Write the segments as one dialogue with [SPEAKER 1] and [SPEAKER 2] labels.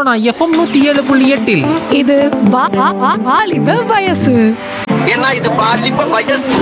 [SPEAKER 1] Sona FM நூத்தி ஏழு புள்ளி எட்டில்
[SPEAKER 2] இது வா- வா- வா- வாலிப வயசு
[SPEAKER 3] ஏன்னா இது பாலிப்ப வயசு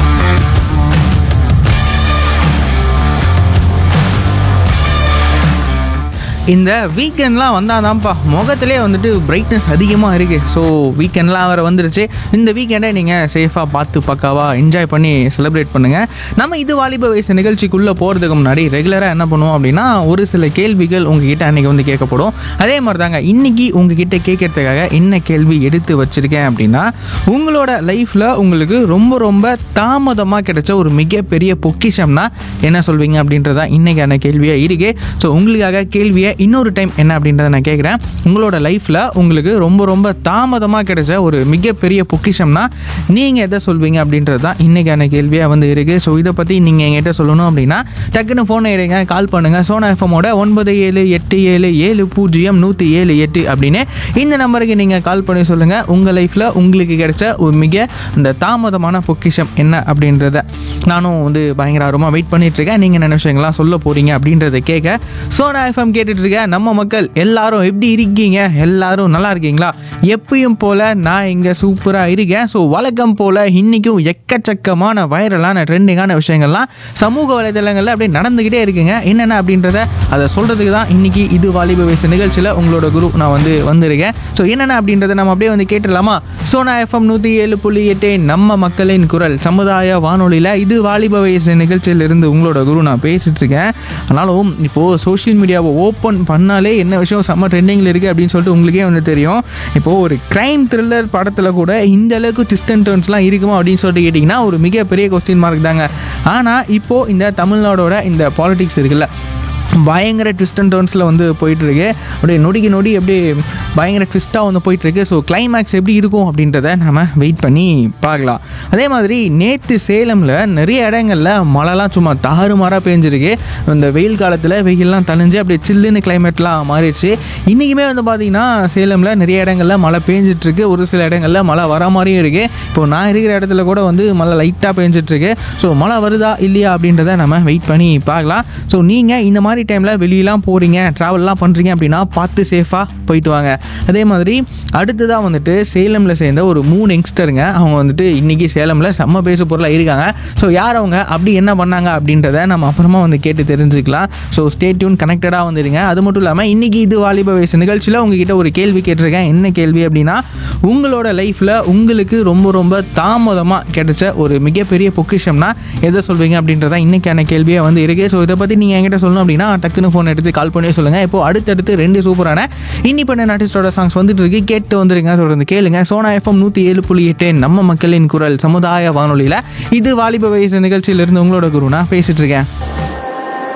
[SPEAKER 4] இந்த வீக்கெண்ட்லாம் வந்தாதான்ப்பா முகத்திலே வந்துட்டு பிரைட்னஸ் அதிகமாக இருக்குது ஸோ வீக்கெண்ட்லாம் வேறு வந்துருச்சு இந்த வீக்கெண்டை நீங்கள் சேஃபாக பார்த்து பக்காவாக என்ஜாய் பண்ணி செலிப்ரேட் பண்ணுங்கள் நம்ம இது வாலிப வயசு நிகழ்ச்சிக்குள்ளே போகிறதுக்கு முன்னாடி ரெகுலராக என்ன பண்ணுவோம் அப்படின்னா ஒரு சில கேள்விகள் உங்ககிட்ட அன்றைக்கி வந்து கேட்கப்படும் அதே மாதிரி தாங்க இன்றைக்கி உங்ககிட்ட கேட்கறதுக்காக என்ன கேள்வி எடுத்து வச்சுருக்கேன் அப்படின்னா உங்களோட லைஃப்பில் உங்களுக்கு ரொம்ப ரொம்ப தாமதமாக கிடைச்ச ஒரு மிகப்பெரிய பொக்கிஷம்னா என்ன சொல்வீங்க அப்படின்றதா இன்றைக்கான கேள்வியாக இருக்கு ஸோ உங்களுக்காக கேள்வியை இன்னொரு டைம் என்ன அப்படின்றத நான் கேட்குறேன் உங்களோட லைஃப்பில் உங்களுக்கு ரொம்ப ரொம்ப தாமதமாக கிடைச்ச ஒரு மிகப்பெரிய பொக்கிஷம்னா நீங்கள் எதை சொல்வீங்க அப்படின்றது தான் இன்றைக்கான கேள்வியாக வந்து இருக்குது ஸோ இதை பற்றி நீங்கள் எங்கிட்ட சொல்லணும் அப்படின்னா டக்குன்னு ஃபோனை எடுங்க கால் பண்ணுங்கள் சோனா எஃப்எம்மோட ஒன்பது ஏழு எட்டு ஏழு ஏழு பூஜ்ஜியம் நூற்றி ஏழு எட்டு அப்படின்னு இந்த நம்பருக்கு நீங்கள் கால் பண்ணி சொல்லுங்கள் உங்கள் லைஃப்பில் உங்களுக்கு கிடைச்ச ஒரு மிக இந்த தாமதமான பொக்கிஷம் என்ன அப்படின்றத நானும் வந்து பயங்கர ஆர்வமாக வெயிட் பண்ணிட்டு இருக்கேன் நீங்கள் என்ன விஷயங்கள்லாம் சொல்ல போகிறீங்க அப்படின்றத கேட்க சோனா எஃப்எம் கேட்டுட்டு இருக்க நம்ம மக்கள் எல்லாரும் எப்படி இருக்கீங்க எல்லாரும் நல்லா இருக்கீங்களா எப்பயும் போல் நான் இங்கே சூப்பராக இருக்கேன் ஸோ வழக்கம் போல் இன்றைக்கும் எக்கச்சக்கமான வைரலான ட்ரெண்டிங்கான விஷயங்கள்லாம் சமூக வலைதளங்களில் அப்படியே நடந்துக்கிட்டே இருக்குங்க என்னென்ன அப்படின்றத அதை சொல்கிறதுக்கு தான் இன்றைக்கி இது வாலிப வயசு நிகழ்ச்சியில் உங்களோட குரு நான் வந்து வந்திருக்கேன் ஸோ என்னென்ன அப்படின்றத நம்ம அப்படியே வந்து கேட்டுடலாமா சோனா எஃப்எம் நூற்றி ஏழு புள்ளி எட்டு நம்ம மக்களின் குரல் சமுதாய வானொலியில் இது வாலிப வயசு நிகழ்ச்சியிலிருந்து உங்களோட குரு நான் பேசிட்டு இருக்கேன் ஆனாலும் இப்போது சோஷியல் மீடியாவை ஓப்பன் பண்ணாலே என்ன விஷயம் செம்ம ட்ரெண்டிங்கில் இருக்குது அப்படின்னு சொல்லிட்டு உங்களுக்கே வந்து தெரியும் இப்போது ஒரு க்ரைம் த்ரில்லர் படத்தில் கூட இந்த அளவுக்கு twist and டர்ன்ஸ்லாம் இருக்குமா அப்படின்னு சொல்லிட்டு கேட்டிங்கன்னா ஒரு மிகப்பெரிய கொஸ்டின் மார்க் தாங்க ஆனால் இப்போது இந்த தமிழ்நாடோட இந்த பாலிடிக்ஸ் இருக்குல்ல பயங்கர ட்விஸ்ட் அண்ட் டர்ன்ஸில் வந்து போயிட்டுருக்கு அப்படியே நொடிக்கு நொடி அப்படியே பயங்கர ட்விஸ்ட்டாக வந்து போயிட்டுருக்கு ஸோ கிளைமேக்ஸ் எப்படி இருக்கும் அப்படின்றத நம்ம வெயிட் பண்ணி பார்க்கலாம் அதே மாதிரி நேற்று சேலமில் நிறைய இடங்களில் மழைலாம் சும்மா தாறுமாறாக பேஞ்சிருக்கு இந்த வெயில் காலத்தில் வெயில்லாம் தணிஞ்சு அப்படியே சில்லுன்னு கிளைமேட்லாம் மாறிடுச்சு இன்றைக்குமே வந்து பார்த்திங்கன்னா சேலமில் நிறைய இடங்களில் மழை பேஞ்சிட்ருக்கு ஒரு சில இடங்களில் மழை வர மாதிரியும் இருக்குது இப்போ நான் இருக்கிற இடத்துல கூட வந்து மழை லைட்டாக பேஞ்சிட்ருக்கு ஸோ மழை வருதா இல்லையா அப்படின்றத நம்ம வெயிட் பண்ணி பார்க்கலாம் ஸோ நீங்கள் இந்த மாதிரி டைமில் வெளியெலாம் போகிறீங்க ட்ராவல்லாம் பண்ணுறீங்க அப்படின்னா பார்த்து சேஃபாக போயிட்டு வாங்க அதே மாதிரி அடுத்ததாக வந்துட்டு சேலமில் சேர்ந்த ஒரு மூணு யங்ஸ்டருங்க அவங்க வந்துட்டு இன்றைக்கி சேலமில் செம்ம பேசு பொருளாக இருக்காங்க ஸோ யார் அவங்க அப்படி என்ன பண்ணாங்க அப்படின்றத நம்ம அப்புறமா வந்து கேட்டு தெரிஞ்சுக்கலாம் ஸோ ஸ்டேட்யூன் கனெக்டடாக வந்துடுங்க அது மட்டும் இல்லாமல் இன்றைக்கி இது வாலிப வயசு நிகழ்ச்சியில் உங்ககிட்ட ஒரு கேள்வி கேட்டிருக்கேன் என்ன கேள்வி அப்படின்னா உங்களோட லைஃப்பில் உங்களுக்கு ரொம்ப ரொம்ப தாமதமாக கிடைச்ச ஒரு மிகப்பெரிய பொக்கிஷம்னா எதை சொல்வீங்க அப்படின்றத இன்றைக்கான கேள்வியாக வந்து இருக்குது ஸோ இதை பற்றி நீங்கள் என்கிட்ட சொல்லணும் அப்படின்னா டக்குன்னு ஃபோன் எடுத்து கால் பண்ணி சொல்லுங்கள் இப்போ அடுத்தடுத்து ரெண்டு சூப்பரான இண்டிபெண்டன்ட் ஆர்டிஸ்டோட சாங்ஸ் வந்துட்டு இருக்கு கேட்டு வந்துருங்க தொடர்ந்து கேளுங்க சோனா எஃப்எம் நூற்றி ஏழு புள்ளி எட்டு நம்ம மக்களின் குரல் சமுதாய வானொலியில் இது வாலிப வயசு நிகழ்ச்சியிலிருந்து உங்களோட குரு நான் பேசிட்டு இருக்கேன்